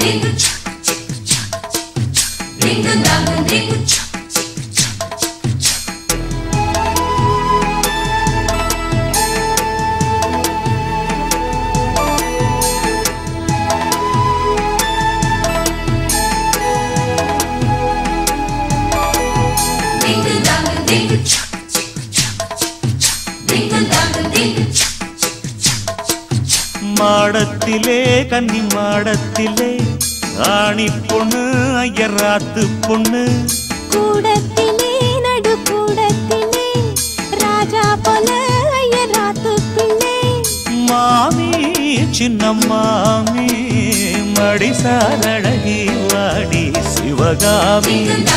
மாடத்திலே கன்னி மாடத்திலே ஆணி பொண்ணு ஐயராத்து பொண்ணு கூடத்திலே நடு கூடத்திலே ராஜா போல ஐயராத்து பிள்ளை மாமி சின்ன மாமி மடிசாரழகி வாடி சிவகாமி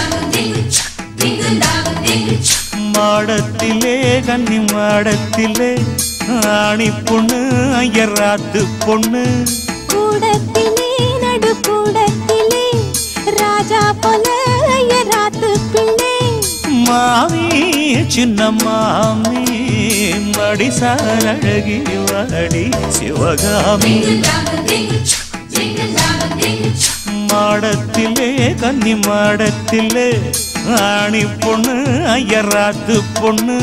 மாடத்திலே கன்னி மாடத்திலே ஆணி பொண்ணு ஐயராத்து பொண்ணு கூடத்திலே நடு கூடத்திலே ராஜா போல ஐயராத்து பிள்ளை மாமி சின்ன மாமி மடிசாரழகி வாடி சிவகாமி மாடத்திலே கன்னி மாடத்திலே ஆணி பொண்ணு ஐயராத்து பொண்ணு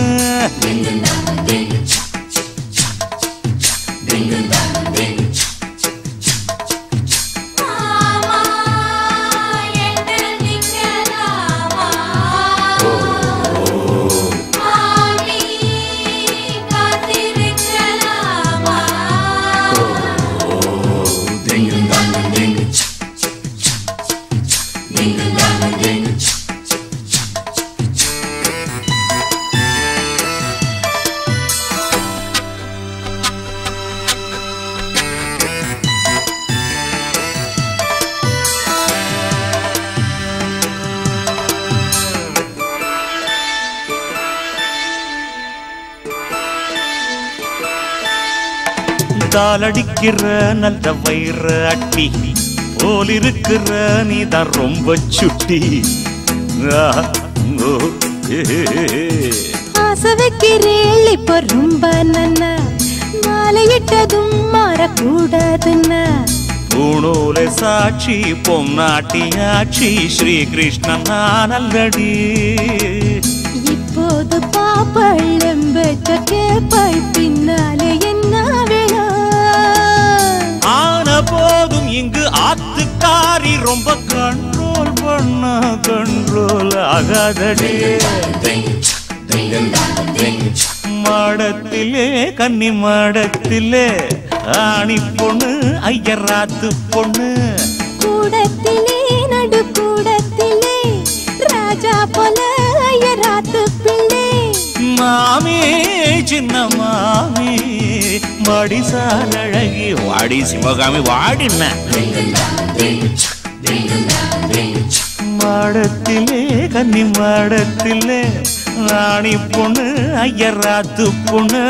தாளடிக்கிற நல்ல வயிற அட்டி போல் இருக்கிற நீதான் ரொம்ப சுட்டி ஆ, ஓ, ஏ, ஆசை வைக்கிறேள் இப்போ ரொம்ப நன்ன மாலையிட்டதும் மாறக்கூடாதுன்னா பூணூலை சாட்சி பொன்னாட்டியாட்சி ஸ்ரீகிருஷ்ணன் நான் அல்லடி இப்போது பாப்பள் எம்பெற்ற கேப்பாள் பின்னாலே என்ன வேணும் ஆன போதும் இங்கு ஆத்துக்காரி ரொம்ப கண்ட்ரோல் பண்ண கண்ட்ரோல் ஆகாதடி மாடத்திலே கன்னி மாடத்திலே ஆணி பொண்ணு ஐயராத்து பொண்ணு கூடத்திலே நடு கூடத்திலே ராஜா போல ஐயராத்து பிள்ளை மாமி சின்ன மாமி மடிசார் அழகி வாடி சிவகாமி வாடின மாடத்திலே கன்னி மாடத்திலே ராணி பொண்ணு ஐயராத்து பொண்ணு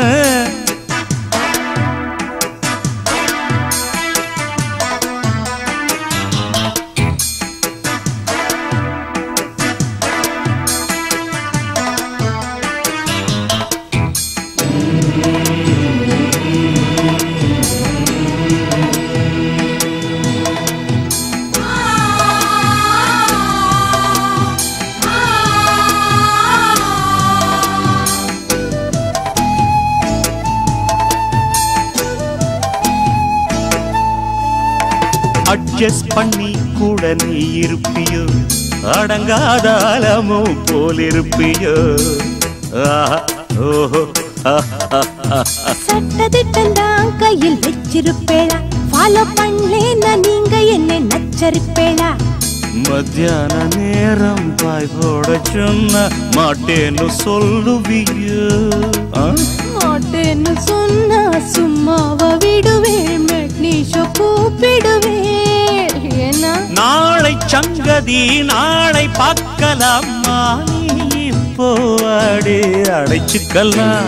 அட்ஜஸ்ட் பண்ணி கூட நீ இருப்பியோ அடங்காதாலமோ போல் இருப்பியோ ஆஹா, ஓஹோ ஆஹா. சட்டதிட்டம் கையில் வச்சிருப்பேளா ஃபாலோ பண்ணலேன்னா நீங்க என்ன நச்சரிப்பேளா மத்தியான நேரம் பாய் போட சொன்ன மாட்டேன்னு சொல்லுவியோ ஆ? மாட்டேன்னு சொன்னா சும்மாவ விடுவேன் மெட்னிஷோ கூப்பிடுவேன் ஏன்னா நாளை சங்கதி நாளை பார்க்கலாமா நீ இப்போ அடி அடைச்சுக்கலாம்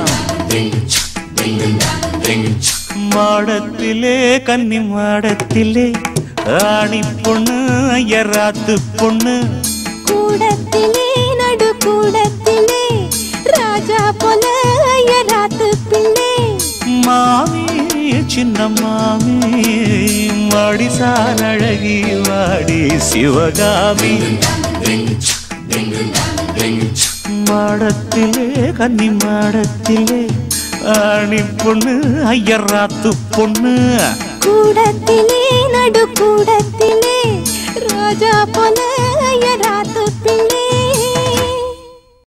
மாடத்திலே கன்னி மாடத்திலே ஆணி பொண்ணு ஐயராத்து பொண்ணு கூடத்திலே நடு கூடத்திலே ராஜா போல ஐயராத்து பிள்ளை மாமி சின்ன மாமி மடி படிசால் அழகி வாடி சிவகாமி மாடத்திலே கன்னி மாடத்திலே ஆணி பொண்ணு ஐயராத்து பொண்ணு கூடத்திலே நடு கூடத்திலே ராஜா போல ஐயராத்து பிள்ளை